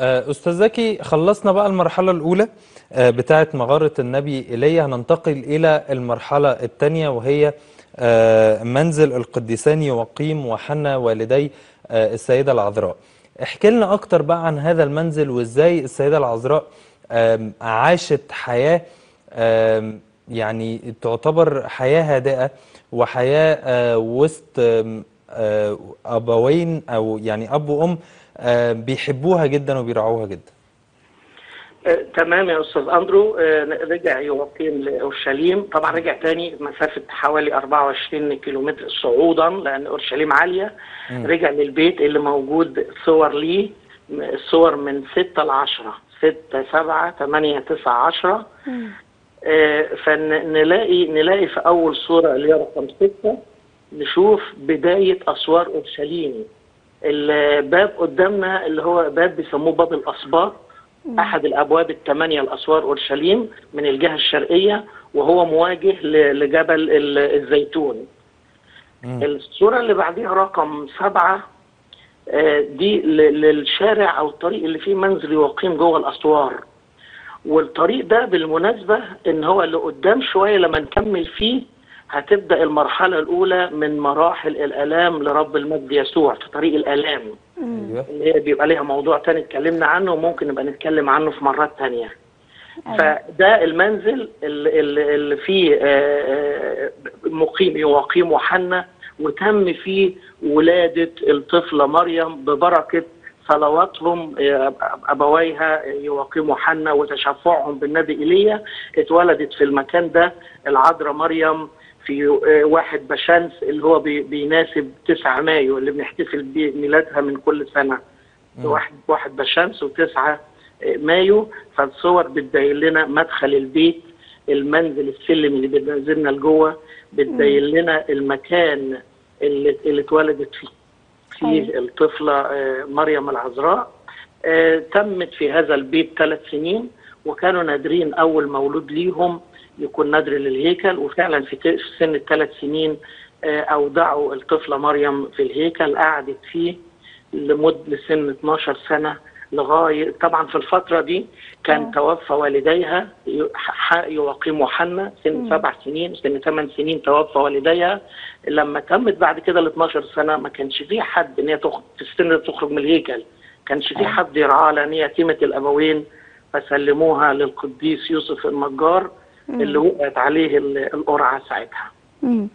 آه، أستاذ زكي خلصنا بقى المرحلة الأولى آه، بتاعة مغارة النبي إيليا هننتقل إلى المرحلة الثانية وهي آه، منزل القديسان يوقيم وحنا والدي آه، السيدة العذراء احكي لنا أكتر بقى عن هذا المنزل وإزاي السيدة العذراء آم، عاشت حياة آم، يعني تعتبر حياة هادئة وحياة آه، وسط آم، آه، أبوين أو يعني أب وأم آه، بيحبوها جدا وبيرعوها جدا آه، تمام يا استاذ اندرو آه، رجع يقيم لاورشليم طبعا رجع تاني مسافه حوالي 24 كيلومتر صعودا لان اورشليم عاليه رجع للبيت اللي موجود صور ليه م- الصور من 6 ل 10 6 7 8 9 10 فنلاقي نلاقي في اول صوره اللي هي رقم 6 نشوف بدايه اسوار اورشليم الباب قدامنا اللي هو باب بيسموه باب الاسباط احد الابواب الثمانيه لاسوار اورشليم من الجهه الشرقيه وهو مواجه ل- لجبل ال- الزيتون الصوره اللي بعديها رقم سبعه آه، دي ل- للشارع او الطريق اللي فيه منزل يقيم جوه الاسوار والطريق ده بالمناسبه ان هو اللي قدام شويه لما نكمل فيه هتبدا المرحله الاولى من مراحل الالام لرب المجد يسوع في طريق الالام أيوه اللي هي بيبقى ليها موضوع تاني اتكلمنا عنه وممكن نبقى نتكلم عنه في مرات تانية فده المنزل اللي, اللي اللي فيه آه، آه، مقيم يقيم وحنا وتم فيه ولادة الطفلة مريم ببركة صلواتهم آه، أبويها يقيم وحنا وتشفعهم بالنبي إيليا اتولدت في المكان ده العذراء مريم في آه، واحد بشمس اللي هو بي- بيناسب 9 مايو اللي بنحتفل بميلادها من كل سنة واحد واحد بشمس وتسعة مايو فالصور بتبين لنا مدخل البيت المنزل السلم اللي بينزلنا لجوه بتبين لنا المكان اللي, اللي اتولدت فيه فيه الطفلة آه، مريم العذراء آه، تمت في هذا البيت ثلاث سنين وكانوا نادرين أول مولود ليهم يكون نادر للهيكل وفعلا في ت- في سن الثلاث سنين آه، أودعوا الطفلة مريم في الهيكل قعدت فيه لمد لسن 12 سنة لغاية طبعا في الفترة دي كان توفى والديها ي- ح- يقيم حنا سن سبع سنين سن ثمان سنين توفى والديها لما تمت بعد كده ال 12 سنة ما كانش في حد ان هي تخرج في السن ده تخرج من الهيكل كانش في حد يرعاها لان هي يتيمة الابوين فسلموها للقديس يوسف النجار اللي وقعت عليه ال- القرعة ساعتها مم.